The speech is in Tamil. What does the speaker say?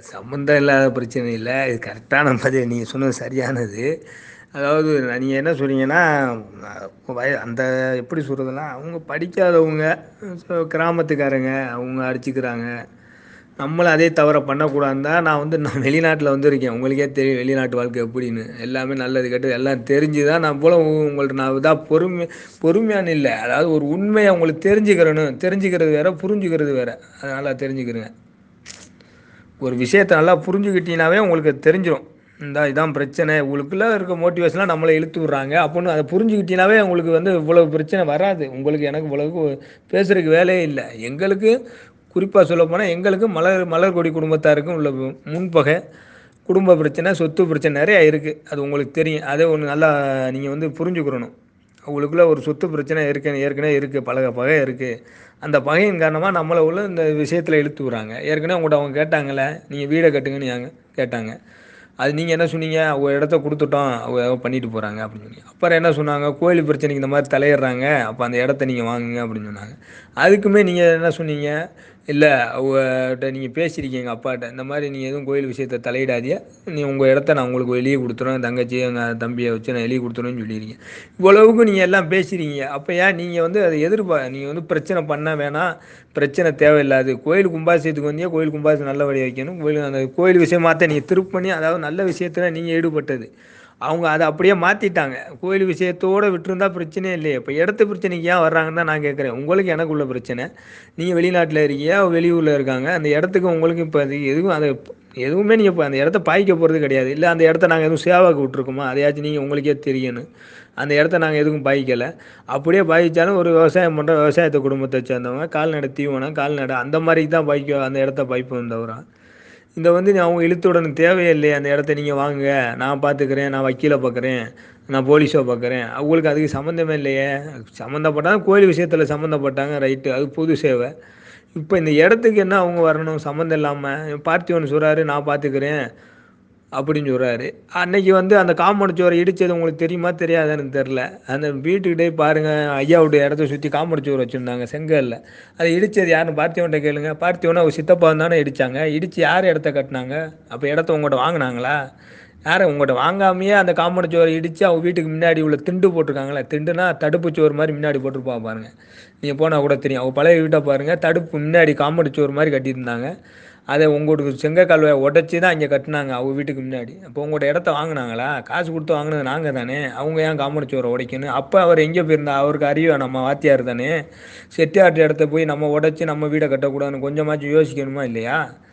சம்மந்தம் இல்லாத பிரச்சனை இல்லை இது கரெக்டான பதில் நீங்கள் சொன்னது சரியானது அதாவது நீங்கள் என்ன சொல்கிறீங்கன்னா வய அந்த எப்படி சொல்கிறதுன்னா அவங்க படிக்காதவங்க ஸோ கிராமத்துக்காரங்க அவங்க அடிச்சுக்கிறாங்க நம்மளும் அதே தவறை பண்ணக்கூடாதுன்னு தான் நான் வந்து நான் வெளிநாட்டில் வந்திருக்கேன் உங்களுக்கே தெரியும் வெளிநாட்டு வாழ்க்கை எப்படின்னு எல்லாமே நல்லது கெட்டது எல்லாம் தெரிஞ்சு தான் நான் போல் உங்கள்ட்ட நான் இதாக பொறுமை பொறுமையான்னு இல்லை அதாவது ஒரு உண்மையை அவங்களுக்கு தெரிஞ்சுக்கிறணும் தெரிஞ்சுக்கிறது வேறு புரிஞ்சுக்கிறது வேறு அதனால் தெரிஞ்சுக்கிறேங்க ஒரு விஷயத்தை நல்லா புரிஞ்சுக்கிட்டீங்கனாவே உங்களுக்கு தெரிஞ்சிடும் இந்த இதான் பிரச்சனை உங்களுக்குள்ளே இருக்க மோட்டிவேஷன்லாம் நம்மளை இழுத்து விட்றாங்க அப்படின்னு அதை புரிஞ்சுக்கிட்டீங்கனாவே உங்களுக்கு வந்து இவ்வளோ பிரச்சனை வராது உங்களுக்கு எனக்கு இவ்வளவுக்கு பேசுகிறதுக்கு வேலையே இல்லை எங்களுக்கு குறிப்பாக சொல்லப்போனால் எங்களுக்கு மலர் மலர் கொடி குடும்பத்தாருக்கும் உள்ள முன்பகை குடும்ப பிரச்சனை சொத்து பிரச்சனை நிறையா இருக்குது அது உங்களுக்கு தெரியும் அதே ஒன்று நல்லா நீங்கள் வந்து புரிஞ்சுக்கிறணும் அவங்களுக்குள்ள ஒரு சொத்து பிரச்சனை இருக்கு ஏற்கனவே இருக்குது பழக பகை இருக்குது அந்த பகையின் காரணமாக நம்மளை உள்ள இந்த விஷயத்தில் இழுத்து விட்றாங்க ஏற்கனவே உங்கள்கிட்ட அவங்க கேட்டாங்களே நீங்கள் வீடை கட்டுங்கன்னு யாங்க கேட்டாங்க அது நீங்கள் என்ன சொன்னீங்க அவங்க இடத்த கொடுத்துட்டோம் அவங்க ஏதோ பண்ணிட்டு போகிறாங்க அப்படின்னு சொன்னீங்க அப்புறம் என்ன சொன்னாங்க கோயில் பிரச்சனைக்கு இந்த மாதிரி தலையிடுறாங்க அப்போ அந்த இடத்த நீங்கள் வாங்குங்க அப்படின்னு சொன்னாங்க அதுக்குமே நீங்கள் என்ன சொன்னீங்க இல்லை அவங்ககிட்ட நீங்கள் பேசியிருக்கீங்க அப்பாட்ட இந்த மாதிரி நீங்கள் எதுவும் கோயில் விஷயத்த தலையிடாதீங்க நீ உங்கள் இடத்த நான் உங்களுக்கு வெளியே கொடுத்துருவேன் தங்கச்சி எங்கள் தம்பியை வச்சு நான் வெளியே கொடுத்துருவேன்னு சொல்லியிருக்கீங்க இவ்வளவுக்கு நீங்கள் எல்லாம் பேசுகிறீங்க அப்போ ஏன் நீங்கள் வந்து அதை எதிர்பா நீங்கள் வந்து பிரச்சனை பண்ண வேணாம் பிரச்சனை தேவையில்லாது கோயில் கும்பாசியத்துக்கு வந்தீங்க கோயில் கும்பாசியம் நல்லபடியாக வைக்கணும் கோயில் அந்த கோயில் விஷயமாத்த நீங்கள் திருப்பி பண்ணி அதாவது நல்ல விஷயத்தில் நீங்கள் ஈடுபட்டது அவங்க அதை அப்படியே மாற்றிட்டாங்க கோயில் விஷயத்தோடு விட்டுருந்தா பிரச்சனையே இல்லையே இப்போ இடத்து பிரச்சனைக்கு ஏன் வர்றாங்கன்னு தான் நான் கேட்குறேன் உங்களுக்கு எனக்கு உள்ள பிரச்சனை நீங்கள் வெளிநாட்டில் இருக்கீங்க வெளியூரில் இருக்காங்க அந்த இடத்துக்கு உங்களுக்கு இப்போ அது எதுவும் அதை எதுவுமே நீங்கள் இப்போ அந்த இடத்த பாய்க்க போகிறது கிடையாது இல்லை அந்த இடத்த நாங்கள் எதுவும் சேவாக்கு விட்ருக்கோமா அதையாச்சும் நீங்கள் உங்களுக்கே தெரியணும் அந்த இடத்த நாங்கள் எதுவும் பாய்க்கலை அப்படியே பாய்ச்சாலும் ஒரு விவசாயம் பண்ணுற விவசாயத்தை குடும்பத்தை சேர்ந்தவங்க கால்நடை தீவனம் கால்நடை அந்த மாதிரி தான் பாய்க்க அந்த இடத்த பாய்ப்போம் தவிர இந்த வந்து நீ அவங்க இழுத்துடனு தேவையே இல்லையே அந்த இடத்த நீங்கள் வாங்குங்க நான் பார்த்துக்கிறேன் நான் வக்கீலை பார்க்குறேன் நான் போலீஸை பார்க்குறேன் அவங்களுக்கு அதுக்கு சம்மந்தமே இல்லையே சம்மந்தப்பட்டால் கோயில் விஷயத்தில் சம்மந்தப்பட்டாங்க ரைட்டு அது பொது சேவை இப்போ இந்த இடத்துக்கு என்ன அவங்க வரணும் சம்மந்தம் இல்லாமல் பார்த்திவன் சொல்கிறாரு நான் பார்த்துக்கிறேன் அப்படின்னு சொல்கிறாரு அன்னைக்கு வந்து அந்த காம்பவுண்ட் சுவரை இடித்தது உங்களுக்கு தெரியுமா தெரியாதான்னு தெரில அந்த வீட்டுக்கிட்டே பாருங்கள் ஐயாவுடைய இடத்த சுற்றி காம்பவுண்ட் சுவர் வச்சுருந்தாங்க செங்கல்ல அதை இடித்தது யாருன்னு பார்த்திவன்ட்ட கேளுங்க பார்த்திவனா அவங்க சித்தப்பா தானே இடித்தாங்க இடித்து யார் இடத்த கட்டினாங்க அப்போ இடத்த உங்கள்கிட்ட வாங்கினாங்களா யாரும் உங்கள்கிட்ட வாங்காமையே அந்த காம்பவுண்ட் சுவரை இடித்து அவங்க வீட்டுக்கு முன்னாடி உள்ள திண்டு போட்டிருக்காங்களே திண்டுனா தடுப்பு சுவர் மாதிரி முன்னாடி போட்டிருப்பாங்க பாருங்கள் நீங்கள் போனால் கூட தெரியும் அவங்க பழைய வீட்டை பாருங்கள் தடுப்பு முன்னாடி காம்பவுண்ட் சுவர் மாதிரி கட்டியிருந்தாங்க அதை உங்களுக்கு செங்கக்கால்வாயை உடச்சி தான் இங்கே கட்டினாங்க அவங்க வீட்டுக்கு முன்னாடி அப்போ உங்கள்கிட்ட இடத்த வாங்கினாங்களா காசு கொடுத்து வாங்கினது நாங்கள் தானே அவங்க ஏன் காம்பவுண்ட் சுவரை உடைக்கணும் அப்போ அவர் எங்கே போயிருந்தா அவருக்கு அறிவு நம்ம வாத்தியார் தானே செட்டியார்ட்ட இடத்த போய் நம்ம உடச்சி நம்ம வீடை கட்டக்கூடாதுன்னு கொஞ்சமாச்சும் யோசிக்கணுமா இல்லையா